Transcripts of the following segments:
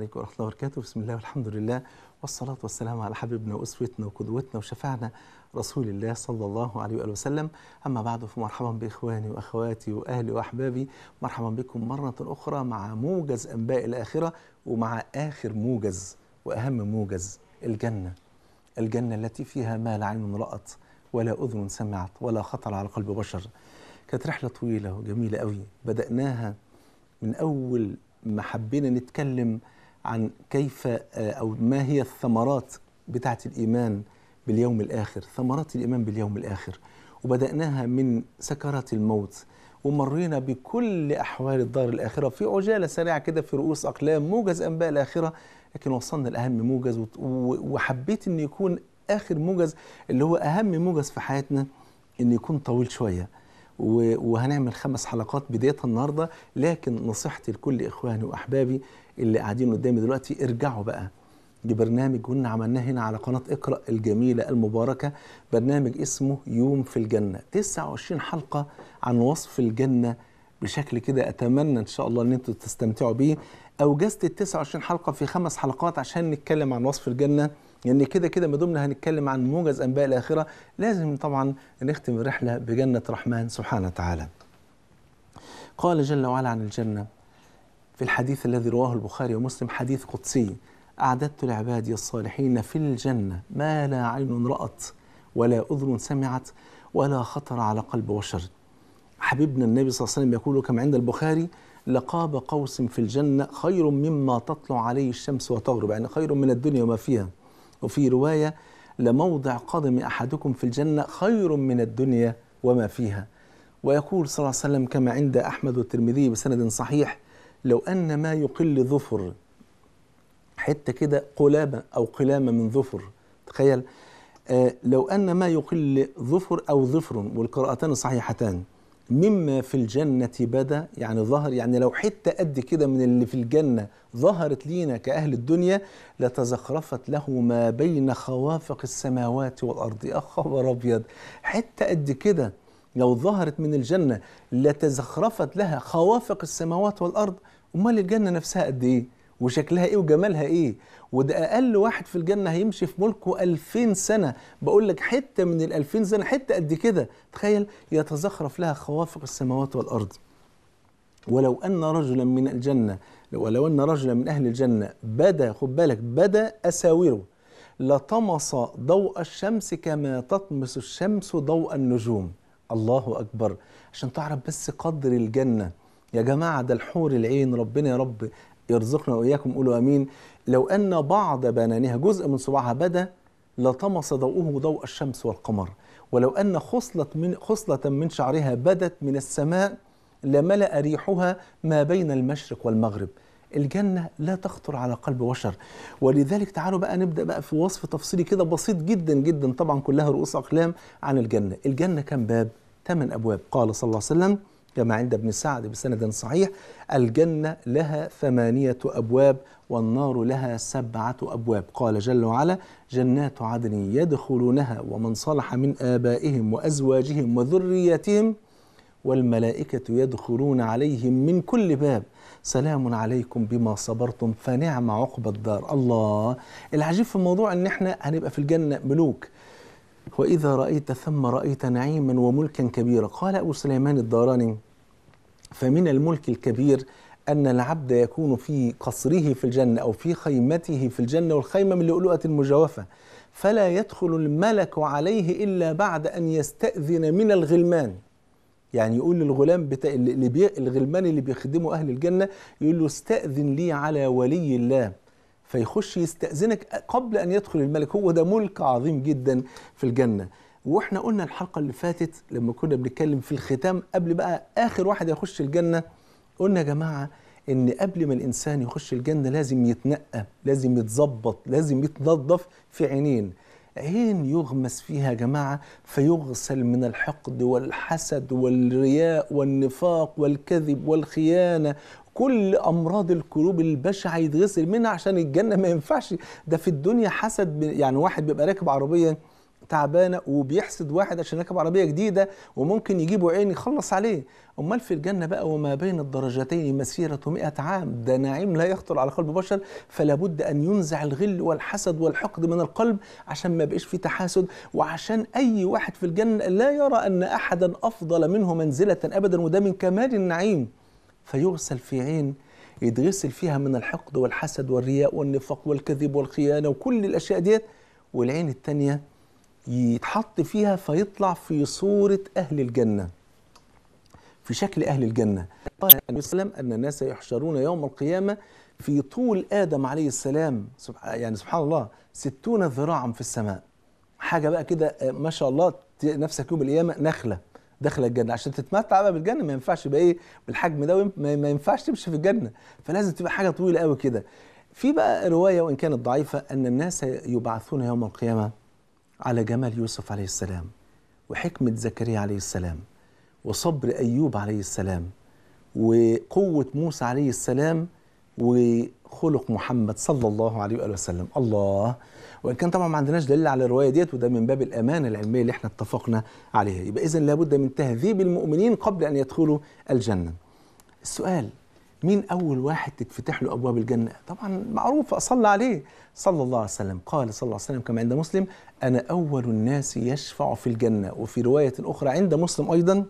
عليكم ورحمة الله وبركاته بسم الله والحمد لله والصلاة والسلام على حبيبنا وأسوتنا وقدوتنا وشفعنا رسول الله صلى الله عليه وآله وسلم أما بعد فمرحبا بإخواني وأخواتي وأهلي وأحبابي مرحبا بكم مرة أخرى مع موجز أنباء الآخرة ومع آخر موجز وأهم موجز الجنة الجنة التي فيها ما لا عين رأت ولا أذن سمعت ولا خطر على قلب بشر كانت رحلة طويلة وجميلة قوي بدأناها من أول ما حبينا نتكلم عن كيف أو ما هي الثمرات بتاعة الإيمان باليوم الآخر ثمرات الإيمان باليوم الآخر وبدأناها من سكرات الموت ومرينا بكل أحوال الدار الآخرة في عجالة سريعة كده في رؤوس أقلام موجز أنباء الآخرة لكن وصلنا لأهم موجز وحبيت أن يكون آخر موجز اللي هو أهم موجز في حياتنا أن يكون طويل شوية وهنعمل خمس حلقات بدايتها النهارده لكن نصيحتي لكل اخواني واحبابي اللي قاعدين قدامي دلوقتي ارجعوا بقى لبرنامج كنا عملناه هنا على قناه اقرا الجميله المباركه برنامج اسمه يوم في الجنه 29 حلقه عن وصف الجنه بشكل كده اتمنى ان شاء الله ان انتم تستمتعوا بيه اوجزت ال 29 حلقه في خمس حلقات عشان نتكلم عن وصف الجنه لان يعني كده كده ما دمنا هنتكلم عن موجز انباء الاخره لازم طبعا نختم الرحله بجنه الرحمن سبحانه وتعالى. قال جل وعلا عن الجنه في الحديث الذي رواه البخاري ومسلم حديث قدسي اعددت لعبادي الصالحين في الجنه ما لا عين رات ولا اذن سمعت ولا خطر على قلب بشر. حبيبنا النبي صلى الله عليه وسلم يقول كما عند البخاري لقاب قوس في الجنه خير مما تطلع عليه الشمس وتغرب يعني خير من الدنيا وما فيها. وفي رواية لموضع قدم أحدكم في الجنة خير من الدنيا وما فيها ويقول صلى الله عليه وسلم كما عند أحمد والترمذي بسند صحيح لو أن ما يقل ظفر حتة كده قلامة أو قلامة من ظفر تخيل آه لو أن ما يقل ظفر أو ظفر والقراءتان صحيحتان مما في الجنة بدا يعني ظهر يعني لو حتة قد كده من اللي في الجنة ظهرت لينا كأهل الدنيا لتزخرفت له ما بين خوافق السماوات والأرض يا خبر أبيض حتة قد كده لو ظهرت من الجنة لتزخرفت لها خوافق السماوات والأرض أمال الجنة نفسها قد إيه وشكلها إيه وجمالها إيه وده أقل واحد في الجنة هيمشي في ملكه ألفين سنة بقول لك حتة من الألفين سنة حتة قد كده تخيل يتزخرف لها خوافق السماوات والأرض ولو أن رجلا من الجنة ولو أن رجلا من أهل الجنة بدا خد بالك بدا أساوره لطمس ضوء الشمس كما تطمس الشمس ضوء النجوم الله أكبر عشان تعرف بس قدر الجنة يا جماعة ده الحور العين ربنا يا رب يرزقنا وإياكم قولوا أمين لو أن بعض بنانها جزء من صباعها بدا لطمس ضوءه ضوء الشمس والقمر ولو أن خصلة من خصلة من شعرها بدت من السماء لملأ ريحها ما بين المشرق والمغرب الجنة لا تخطر على قلب بشر ولذلك تعالوا بقى نبدأ بقى في وصف تفصيلي كده بسيط جدا جدا طبعا كلها رؤوس أقلام عن الجنة الجنة كم باب؟ ثمان أبواب قال صلى الله عليه وسلم كما عند ابن سعد بسند صحيح الجنة لها ثمانية أبواب والنار لها سبعة أبواب قال جل وعلا جنات عدن يدخلونها ومن صلح من آبائهم وأزواجهم وذريتهم والملائكة يدخلون عليهم من كل باب سلام عليكم بما صبرتم فنعم عقب الدار الله العجيب في الموضوع ان احنا هنبقى في الجنة ملوك وإذا رأيت ثم رأيت نعيما وملكا كبيرا قال أبو سليمان الداراني فمن الملك الكبير أن العبد يكون في قصره في الجنة أو في خيمته في الجنة والخيمة من لؤلؤة مجوفة فلا يدخل الملك عليه إلا بعد أن يستأذن من الغلمان يعني يقول للغلام بتاع اللي بي الغلمان اللي بيخدموا أهل الجنة يقول له استأذن لي على ولي الله فيخش يستأذنك قبل أن يدخل الملك هو ده ملك عظيم جدا في الجنة واحنا قلنا الحلقة اللي فاتت لما كنا بنتكلم في الختام قبل بقى آخر واحد يخش الجنة قلنا يا جماعة إن قبل ما الإنسان يخش الجنة لازم يتنقى لازم يتظبط لازم يتنظف في عينين عين يغمس فيها يا جماعة فيغسل من الحقد والحسد والرياء والنفاق والكذب والخيانة كل امراض القلوب البشعه يتغسل منها عشان الجنه ما ينفعش ده في الدنيا حسد يعني واحد بيبقى راكب عربيه تعبانه وبيحسد واحد عشان راكب عربيه جديده وممكن يجيبه عين يخلص عليه امال في الجنه بقى وما بين الدرجتين مسيره 100 عام ده نعيم لا يخطر على قلب بشر فلا بد ان ينزع الغل والحسد والحقد من القلب عشان ما يبقاش في تحاسد وعشان اي واحد في الجنه لا يرى ان احدا افضل منه منزله ابدا وده من كمال النعيم فيغسل في عين يتغسل فيها من الحقد والحسد والرياء والنفاق والكذب والخيانه وكل الاشياء ديت والعين الثانيه يتحط فيها فيطلع في صورة أهل الجنة في شكل أهل الجنة قال النبي صلى الله عليه وسلم أن الناس يحشرون يوم القيامة في طول آدم عليه السلام يعني سبحان الله ستون ذراعا في السماء حاجة بقى كده ما شاء الله نفسك يوم القيامة نخلة داخل الجنة عشان تتمتع بقى بالجنة ما ينفعش يبقى ايه بالحجم ده ما ينفعش تمشي في الجنة فلازم تبقى حاجة طويلة قوي كده في بقى رواية وإن كانت ضعيفة أن الناس يبعثون يوم القيامة على جمال يوسف عليه السلام وحكمة زكريا عليه السلام وصبر أيوب عليه السلام وقوة موسى عليه السلام وخلق محمد صلى الله عليه وآله وسلم الله وإن كان طبعا ما عندناش دليل على الرواية ديت وده من باب الأمانة العلمية اللي احنا اتفقنا عليها يبقى إذا لابد من تهذيب المؤمنين قبل أن يدخلوا الجنة السؤال مين أول واحد تتفتح له أبواب الجنة؟ طبعا معروف أصلى عليه صلى الله عليه وسلم قال صلى الله عليه وسلم كما عند مسلم أنا أول الناس يشفع في الجنة وفي رواية أخرى عند مسلم أيضا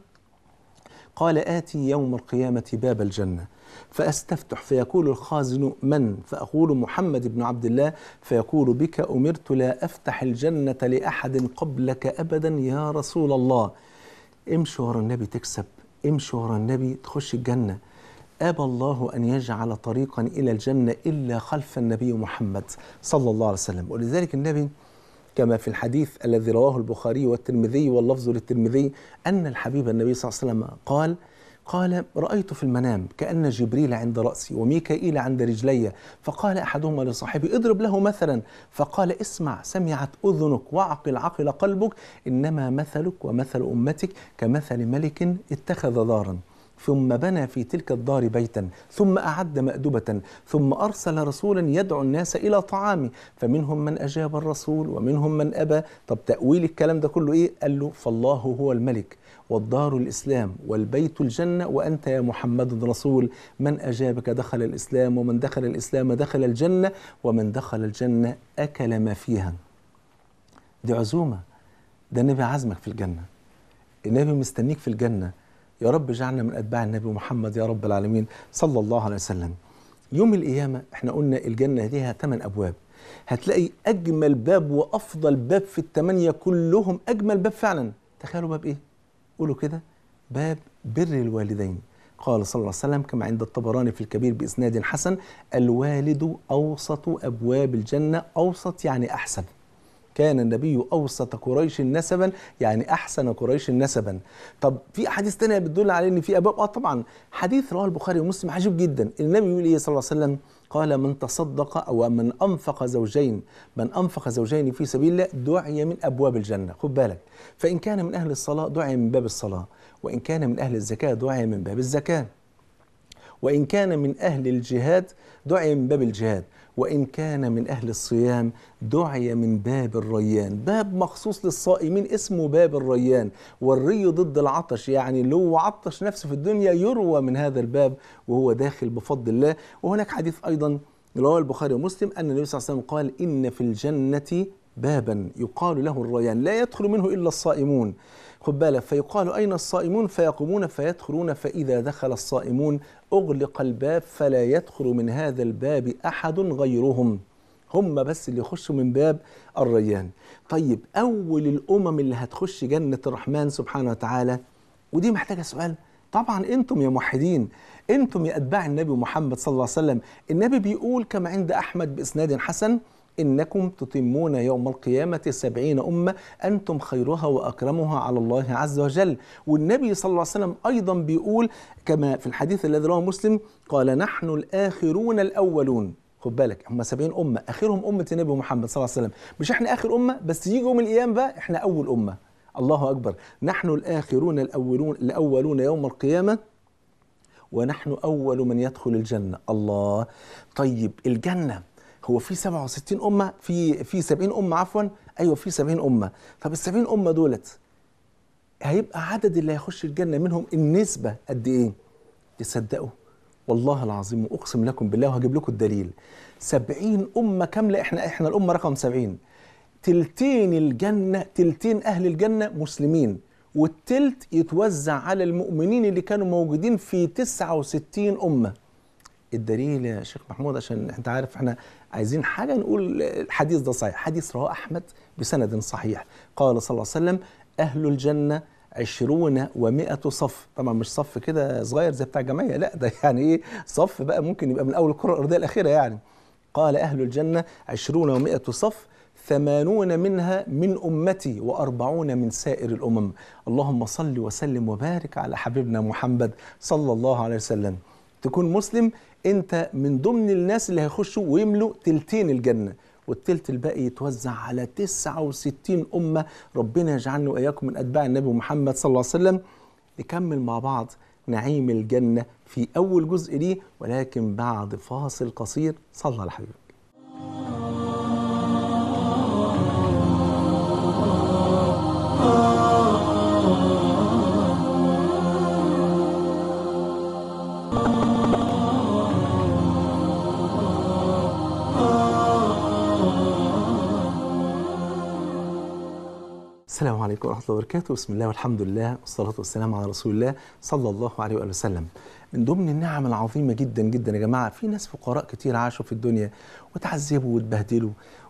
قال آتي يوم القيامة باب الجنة فأستفتح فيقول الخازن من فأقول محمد بن عبد الله فيقول بك أمرت لا أفتح الجنة لأحد قبلك أبدا يا رسول الله امشي ورا النبي تكسب امشي ورا النبي تخش الجنة أبى الله أن يجعل طريقا إلى الجنة إلا خلف النبي محمد صلى الله عليه وسلم ولذلك النبي كما في الحديث الذي رواه البخاري والترمذي واللفظ للترمذي أن الحبيب النبي صلى الله عليه وسلم قال قال رأيت في المنام كأن جبريل عند رأسي وميكائيل عند رجلي فقال أحدهما لصاحبي اضرب له مثلا فقال اسمع سمعت أذنك وعقل عقل قلبك إنما مثلك ومثل أمتك كمثل ملك اتخذ دارا ثم بنى في تلك الدار بيتا ثم أعد مأدبة ثم أرسل رسولا يدعو الناس إلى طعامه فمنهم من أجاب الرسول ومنهم من أبى طب تأويل الكلام ده كله إيه قال له فالله هو الملك والدار الإسلام والبيت الجنة وأنت يا محمد رسول من أجابك دخل الإسلام ومن دخل الإسلام دخل الجنة ومن دخل الجنة أكل ما فيها دي عزومة ده النبي عزمك في الجنة النبي مستنيك في الجنة يا رب اجعلنا من اتباع النبي محمد يا رب العالمين صلى الله عليه وسلم يوم القيامه احنا قلنا الجنه ليها ثمان ابواب هتلاقي اجمل باب وافضل باب في الثمانيه كلهم اجمل باب فعلا تخيلوا باب ايه قولوا كده باب بر الوالدين قال صلى الله عليه وسلم كما عند الطبراني في الكبير باسناد حسن الوالد اوسط ابواب الجنه اوسط يعني احسن كان النبي اوسط قريش نسبا يعني احسن قريش نسبا طب في احاديث ثانيه بتدل على ان في ابواب اه طبعا حديث رواه البخاري ومسلم عجيب جدا النبي يقول ايه صلى الله عليه وسلم قال من تصدق او من انفق زوجين من انفق زوجين في سبيل الله دعي من ابواب الجنه خد بالك فان كان من اهل الصلاه دعي من باب الصلاه وان كان من اهل الزكاه دعي من باب الزكاه وإن كان من أهل الجهاد دعي من باب الجهاد وإن كان من أهل الصيام دعي من باب الريان باب مخصوص للصائمين اسمه باب الريان والري ضد العطش يعني اللي هو عطش نفسه في الدنيا يروى من هذا الباب وهو داخل بفضل الله وهناك حديث أيضا رواه البخاري ومسلم أن النبي صلى الله عليه وسلم قال إن في الجنة بابا يقال له الريان لا يدخل منه إلا الصائمون خد بالك فيقال أين الصائمون فيقومون فيدخلون فإذا دخل الصائمون أغلق الباب فلا يدخل من هذا الباب أحد غيرهم هم بس اللي يخشوا من باب الريان طيب أول الأمم اللي هتخش جنة الرحمن سبحانه وتعالى ودي محتاجة سؤال طبعا انتم يا موحدين انتم يا اتباع النبي محمد صلى الله عليه وسلم النبي بيقول كما عند احمد باسناد حسن إنكم تتمون يوم القيامة سبعين أمة أنتم خيرها وأكرمها على الله عز وجل والنبي صلى الله عليه وسلم أيضا بيقول كما في الحديث الذي رواه مسلم قال نحن الآخرون الأولون خد بالك هم 70 أمة آخرهم أمة النبي محمد صلى الله عليه وسلم مش إحنا آخر أمة بس يجي يوم القيامة بقى إحنا أول أمة الله أكبر نحن الآخرون الأولون الأولون يوم القيامة ونحن أول من يدخل الجنة الله طيب الجنة هو في 67 امه في في 70 امه عفوا ايوه في 70 امه طب ال 70 امه دولت هيبقى عدد اللي هيخش الجنه منهم النسبه قد ايه تصدقوا والله العظيم واقسم لكم بالله وهجيب لكم الدليل 70 امه كامله احنا احنا الامه رقم 70 تلتين الجنه تلتين اهل الجنه مسلمين والتلت يتوزع على المؤمنين اللي كانوا موجودين في 69 امه الدليل يا شيخ محمود عشان انت عارف احنا عايزين حاجه نقول الحديث ده صحيح حديث رواه احمد بسند صحيح قال صلى الله عليه وسلم اهل الجنه عشرون ومائة صف طبعا مش صف كده صغير زي بتاع الجمعية لا ده يعني ايه صف بقى ممكن يبقى من أول الكرة الأرضية الأخيرة يعني قال أهل الجنة عشرون ومائة صف ثمانون منها من أمتي وأربعون من سائر الأمم اللهم صل وسلم وبارك على حبيبنا محمد صلى الله عليه وسلم تكون مسلم انت من ضمن الناس اللي هيخشوا ويملوا تلتين الجنه والتلت الباقي يتوزع على 69 أمة ربنا يجعلنا وإياكم من أتباع النبي محمد صلى الله عليه وسلم نكمل مع بعض نعيم الجنة في أول جزء ليه ولكن بعد فاصل قصير صلى على حبيبك السلام عليكم ورحمة الله وبركاته بسم الله والحمد لله والصلاة والسلام على رسول الله صلى الله عليه وآله وسلم من ضمن النعم العظيمة جدا جدا يا جماعة في ناس فقراء كتير عاشوا في الدنيا وتعذبوا واتبهدلوا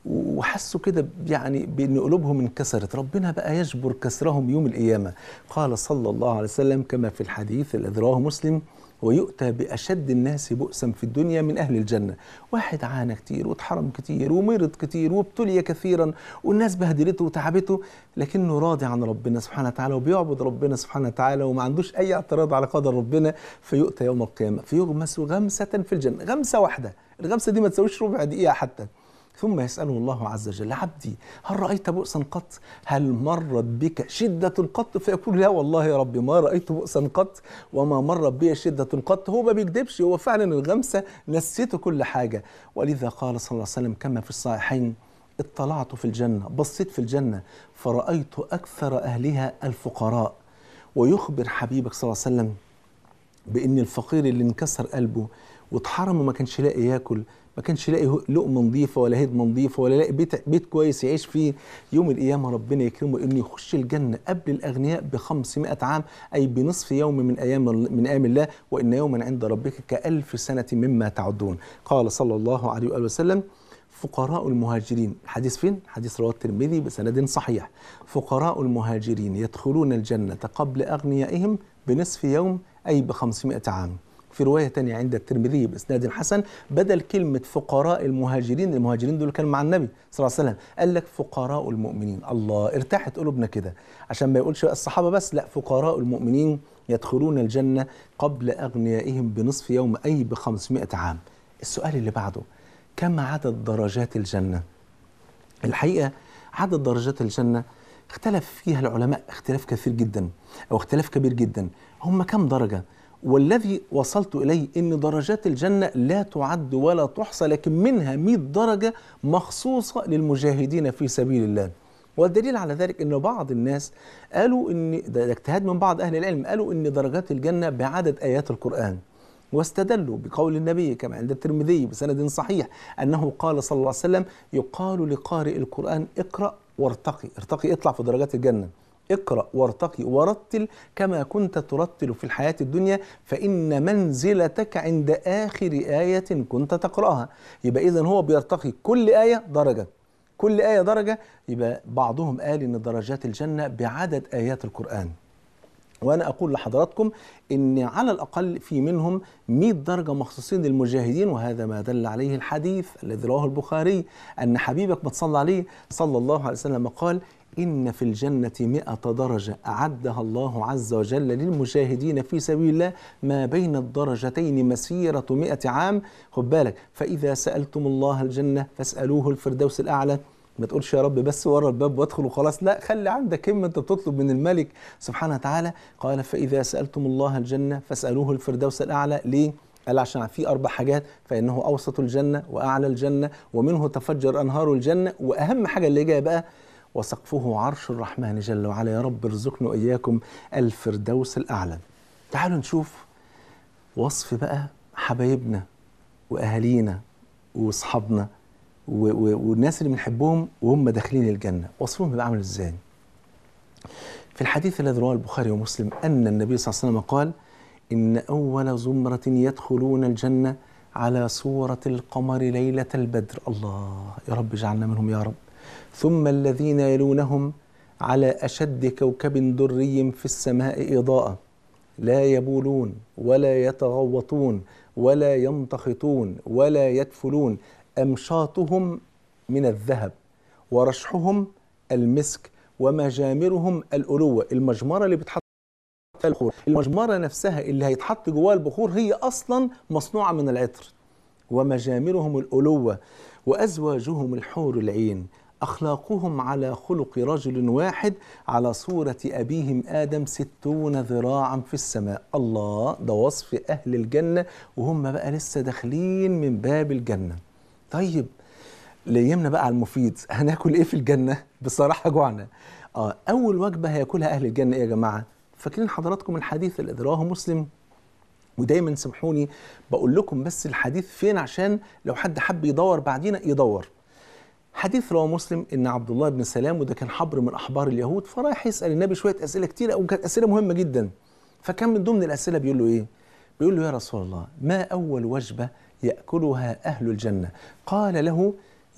وحسوا كده يعني بأن قلوبهم انكسرت ربنا بقى يجبر كسرهم يوم القيامة قال صلى الله عليه وسلم كما في الحديث الذي رواه مسلم ويؤتى بأشد الناس بؤسا في الدنيا من أهل الجنة واحد عانى كتير واتحرم كتير ومرض كتير وابتلي كثيرا والناس بهدلته وتعبته لكنه راضي عن ربنا سبحانه وتعالى وبيعبد ربنا سبحانه وتعالى وما عندوش أي اعتراض على قدر ربنا فيؤتى يوم القيامة فيغمس غمسة في الجنة غمسة واحدة الغمسة دي ما تسويش ربع دقيقة حتى ثم يسأله الله عز وجل عبدي هل رأيت بؤسا قط هل مرت بك شدة قط فيقول لا والله يا ربي ما رأيت بؤسا قط وما مرت بي شدة قط هو ما بيكذبش هو فعلا الغمسة نسيته كل حاجة ولذا قال صلى الله عليه وسلم كما في الصحيحين اطلعت في الجنة بصيت في الجنة فرأيت أكثر أهلها الفقراء ويخبر حبيبك صلى الله عليه وسلم بأن الفقير اللي انكسر قلبه واتحرم وما كانش لاقي ياكل ما كانش يلاقي لقمه نظيفه ولا هدمه نظيفه ولا يلاقي بيت بيت كويس يعيش فيه يوم القيامه ربنا يكرمه انه يخش الجنه قبل الاغنياء ب 500 عام اي بنصف يوم من ايام من ايام الله وان يوما عند ربك كالف سنه مما تعدون قال صلى الله عليه واله وسلم فقراء المهاجرين حديث فين؟ حديث رواه الترمذي بسند صحيح فقراء المهاجرين يدخلون الجنة قبل أغنيائهم بنصف يوم أي بخمسمائة عام في رواية تانية عند الترمذي بإسناد حسن بدل كلمة فقراء المهاجرين المهاجرين دول كانوا مع النبي صلى الله عليه وسلم قال لك فقراء المؤمنين الله ارتاحت قلوبنا كده عشان ما يقولش الصحابة بس لا فقراء المؤمنين يدخلون الجنة قبل أغنيائهم بنصف يوم أي بخمسمائة عام السؤال اللي بعده كم عدد درجات الجنة الحقيقة عدد درجات الجنة اختلف فيها العلماء اختلاف كثير جدا أو اختلاف كبير جدا هم كم درجة والذي وصلت إليه أن درجات الجنة لا تعد ولا تحصى لكن منها 100 درجة مخصوصة للمجاهدين في سبيل الله والدليل على ذلك أن بعض الناس قالوا أن ده اجتهاد من بعض أهل العلم قالوا أن درجات الجنة بعدد آيات القرآن واستدلوا بقول النبي كما عند الترمذي بسند صحيح أنه قال صلى الله عليه وسلم يقال لقارئ القرآن اقرأ وارتقي ارتقي اطلع في درجات الجنة اقرأ وارتقي ورتل كما كنت ترتل في الحياة الدنيا فإن منزلتك عند آخر آية كنت تقرأها يبقى إذا هو بيرتقي كل آية درجة كل آية درجة يبقى بعضهم قال إن درجات الجنة بعدد آيات القرآن وأنا أقول لحضراتكم إن على الأقل في منهم 100 درجة مخصوصين للمجاهدين وهذا ما دل عليه الحديث الذي رواه البخاري أن حبيبك ما تصلى عليه صلى الله عليه وسلم قال إن في الجنة مئة درجة أعدها الله عز وجل للمجاهدين في سبيل الله ما بين الدرجتين مسيرة مئة عام خد بالك فإذا سألتم الله الجنة فاسألوه الفردوس الأعلى ما تقولش يا رب بس ورا الباب وادخل وخلاص لا خلي عندك همه انت بتطلب من الملك سبحانه وتعالى قال فاذا سالتم الله الجنه فاسالوه الفردوس الاعلى ليه قال عشان في أربع حاجات فإنه أوسط الجنة وأعلى الجنة ومنه تفجر أنهار الجنة وأهم حاجة اللي جاية بقى وسقفه عرش الرحمن جل وعلا يا رب ارزقنا وإياكم الفردوس الأعلى تعالوا نشوف وصف بقى حبايبنا وأهالينا وأصحابنا و- و- والناس اللي بنحبهم وهم داخلين الجنة وصفهم بيبقى عامل إزاي في الحديث الذي رواه البخاري ومسلم أن النبي صلى الله عليه وسلم قال إن أول زمرة يدخلون الجنة على صورة القمر ليلة البدر الله يا رب اجعلنا منهم يا رب ثم الذين يلونهم على أشد كوكب دري في السماء إضاءة لا يبولون ولا يتغوطون ولا يمتخطون ولا يدفلون أمشاطهم من الذهب ورشحهم المسك ومجامرهم الألوة المجمرة اللي بتحط فيها البخور المجمرة نفسها اللي هيتحط جواها البخور هي أصلا مصنوعة من العطر ومجامرهم الألوة وأزواجهم الحور العين أخلاقهم على خلق رجل واحد على صورة أبيهم آدم ستون ذراعا في السماء الله ده وصف أهل الجنة وهم بقى لسه داخلين من باب الجنة طيب ليمنا بقى على المفيد هناكل ايه في الجنة بصراحة جوعنا اه اول وجبة هياكلها اهل الجنة ايه يا جماعة فاكرين حضراتكم الحديث اللي رواه مسلم ودايما سامحوني بقول لكم بس الحديث فين عشان لو حد حب يدور بعدينا يدور حديث رواه مسلم ان عبد الله بن سلام وده كان حبر من احبار اليهود فرايح يسال النبي شويه اسئله كتيره وكانت اسئله مهمه جدا فكان من ضمن الاسئله بيقول له ايه بيقول له يا رسول الله ما اول وجبه ياكلها اهل الجنه قال له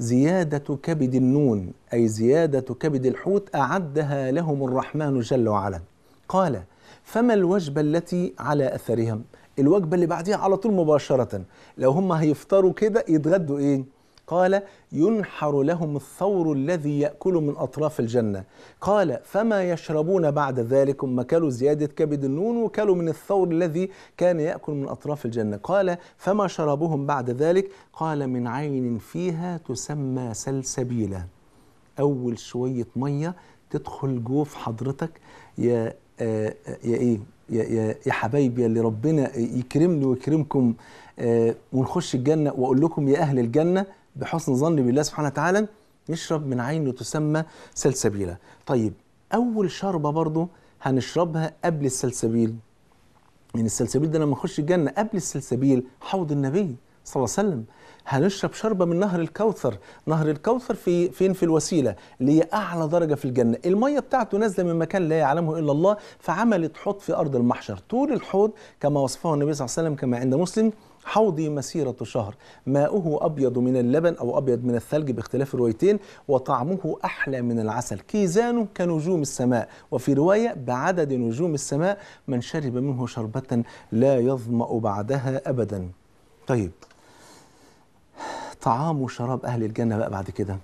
زياده كبد النون اي زياده كبد الحوت اعدها لهم الرحمن جل وعلا قال فما الوجبه التي على اثرهم الوجبه اللي بعديها على طول مباشره لو هم هيفطروا كده يتغدوا ايه قال ينحر لهم الثور الذي يأكل من أطراف الجنة قال فما يشربون بعد ذلك هم كلوا زيادة كبد النون وكلوا من الثور الذي كان يأكل من أطراف الجنة قال فما شربهم بعد ذلك قال من عين فيها تسمى سلسبيلا أول شوية مية تدخل جوف حضرتك يا آه يا إيه يا, يا, يا حبايبي اللي ربنا يكرمني ويكرمكم آه ونخش الجنة وأقول لكم يا أهل الجنة بحسن ظن بالله سبحانه وتعالى نشرب من عين تسمى سلسبيلة طيب أول شربة برضو هنشربها قبل السلسبيل من السلسبيل ده لما نخش الجنة قبل السلسبيل حوض النبي صلى الله عليه وسلم هنشرب شربة من نهر الكوثر نهر الكوثر في فين في الوسيلة اللي هي أعلى درجة في الجنة المية بتاعته نازلة من مكان لا يعلمه إلا الله فعملت حوض في أرض المحشر طول الحوض كما وصفه النبي صلى الله عليه وسلم كما عند مسلم حوضي مسيرة شهر ماؤه أبيض من اللبن أو أبيض من الثلج باختلاف الروايتين وطعمه أحلى من العسل كيزانه كنجوم السماء وفي رواية بعدد نجوم السماء من شرب منه شربة لا يظمأ بعدها أبدا طيب طعام وشراب أهل الجنة بقى بعد كده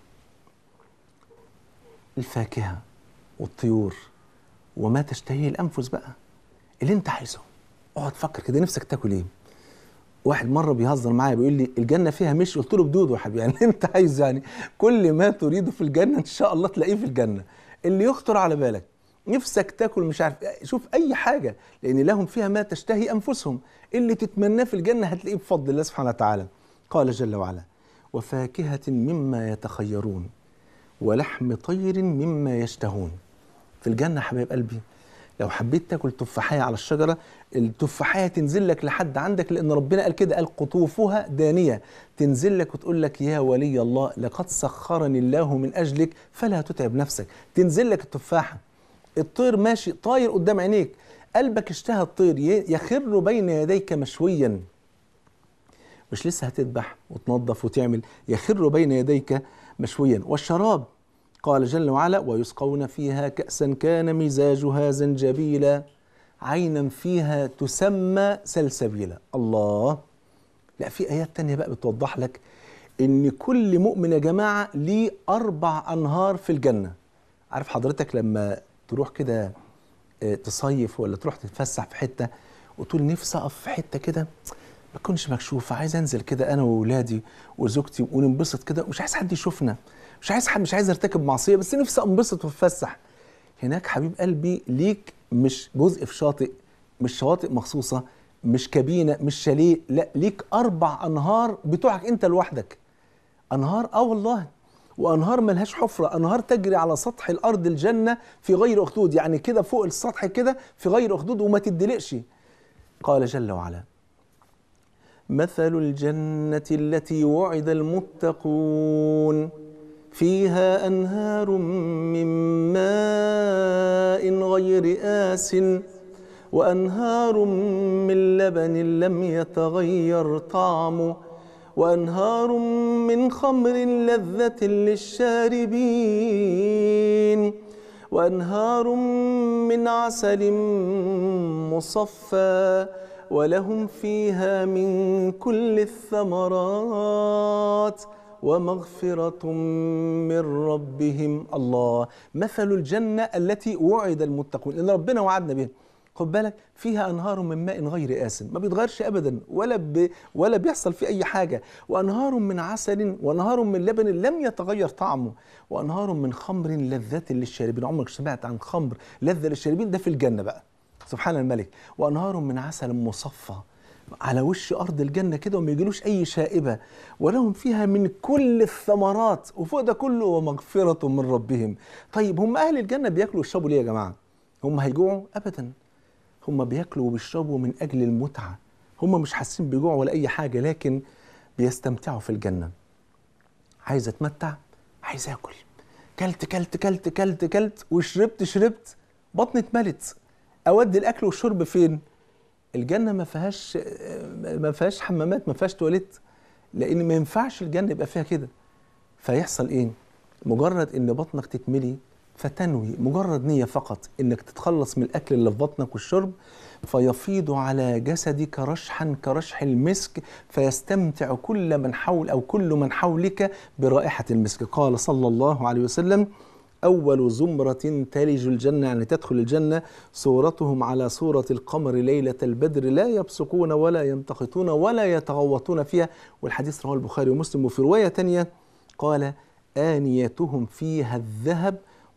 الفاكهة والطيور وما تشتهيه الأنفس بقى اللي أنت عايزه اقعد فكر كده نفسك تاكل إيه واحد مره بيهزر معايا بيقول لي الجنه فيها مش قلت له بدود يا حبيبي يعني انت عايز يعني كل ما تريده في الجنه ان شاء الله تلاقيه في الجنه اللي يخطر على بالك نفسك تاكل مش عارف شوف اي حاجه لان لهم فيها ما تشتهي انفسهم اللي تتمناه في الجنه هتلاقيه بفضل الله سبحانه وتعالى قال جل وعلا وفاكهه مما يتخيرون ولحم طير مما يشتهون في الجنه حبايب قلبي لو حبيت تاكل تفاحية على الشجرة التفاحية تنزل لك لحد عندك لأن ربنا قال كده قال قطوفها دانية تنزل لك وتقول لك يا ولي الله لقد سخرني الله من أجلك فلا تتعب نفسك تنزل لك التفاحة الطير ماشي طاير قدام عينيك قلبك اشتهى الطير يخر بين يديك مشويا مش لسه هتذبح وتنظف وتعمل يخر بين يديك مشويا والشراب قال جل وعلا ويسقون فيها كأسا كان مزاجها زنجبيلا عينا فيها تسمى سلسبيلا الله لا في آيات تانية بقى بتوضح لك إن كل مؤمن يا جماعة ليه أربع أنهار في الجنة عارف حضرتك لما تروح كده تصيف ولا تروح تتفسح في حتة وتقول نفسي أقف في حتة كده ما تكونش مكشوفة عايز أنزل كده أنا وأولادي وزوجتي وننبسط كده مش عايز حد يشوفنا مش عايز حد مش عايز ارتكب معصيه بس نفسي انبسط واتفسح هناك حبيب قلبي ليك مش جزء في شاطئ مش شواطئ مخصوصه مش كابينه مش شاليه لا ليك اربع انهار بتوعك انت لوحدك انهار اه والله وانهار ملهاش حفره انهار تجري على سطح الارض الجنه في غير اخدود يعني كده فوق السطح كده في غير اخدود وما تدلقش قال جل وعلا مثل الجنه التي وعد المتقون فيها انهار من ماء غير آسٍ وانهار من لبن لم يتغير طعمه وانهار من خمر لذه للشاربين وانهار من عسل مصفى ولهم فيها من كل الثمرات ومغفرة من ربهم الله مثل الجنة التي وعد المتقون لأن ربنا وعدنا بها خد بالك فيها انهار من ماء غير آسن ما بيتغيرش ابدا ولا ب... ولا بيحصل فيه اي حاجه وانهار من عسل وانهار من لبن لم يتغير طعمه وانهار من خمر لذة للشاربين عمرك سمعت عن خمر لذة للشاربين ده في الجنه بقى سبحان الملك وانهار من عسل مصفى على وش ارض الجنه كده وما يجيلوش اي شائبه ولهم فيها من كل الثمرات وفوق ده كله ومغفره من ربهم طيب هم اهل الجنه بياكلوا ويشربوا ليه يا جماعه هم هيجوعوا ابدا هم بياكلوا وبيشربوا من اجل المتعه هم مش حاسين بجوع ولا اي حاجه لكن بيستمتعوا في الجنه عايز اتمتع عايز اكل كلت كلت كلت كلت كلت وشربت شربت بطني اتملت اودي الاكل والشرب فين الجنه ما فيهاش ما فيهاش حمامات ما فيهاش تواليت لان ما ينفعش الجنه يبقى فيها كده فيحصل ايه مجرد ان بطنك تتملي فتنوي مجرد نية فقط انك تتخلص من الاكل اللي في بطنك والشرب فيفيض على جسدك رشحا كرشح المسك فيستمتع كل من حول او كل من حولك برائحة المسك قال صلى الله عليه وسلم أول زمرة تلج الجنة يعني تدخل الجنة صورتهم على صورة القمر ليلة البدر لا يبصقون ولا يمتخطون ولا يتغوطون فيها والحديث رواه البخاري ومسلم وفي رواية تانية قال آنيتهم فيها الذهب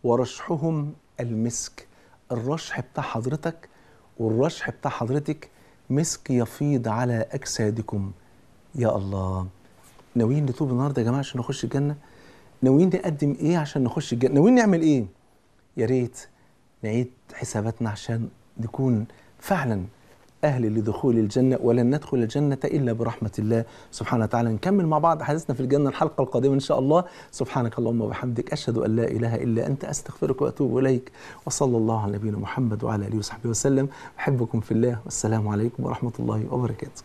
ورشحهم المسك الرشح بتاع حضرتك والرشح بتاع حضرتك مسك يفيض على أجسادكم يا الله ناويين نتوب النهارده يا جماعة عشان نخش الجنة ناويين نقدم ايه عشان نخش الجنة ناويين نعمل ايه يا ريت نعيد حساباتنا عشان نكون فعلا أهل لدخول الجنة ولن ندخل الجنة إلا برحمة الله سبحانه وتعالى نكمل مع بعض حديثنا في الجنة الحلقة القادمة إن شاء الله سبحانك اللهم وبحمدك أشهد أن لا إله إلا أنت أستغفرك وأتوب إليك وصلى الله على نبينا محمد وعلى آله وصحبه وسلم أحبكم في الله والسلام عليكم ورحمة الله وبركاته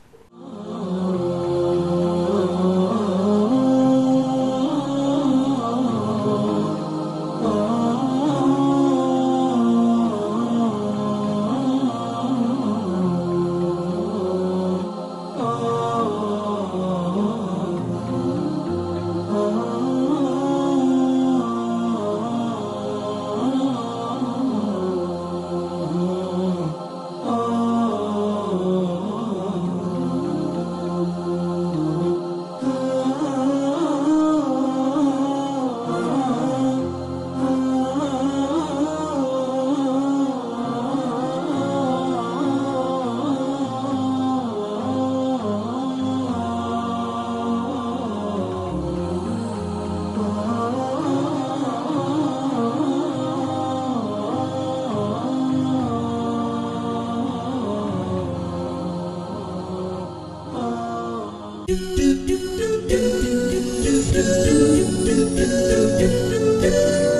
do do do do do do do do do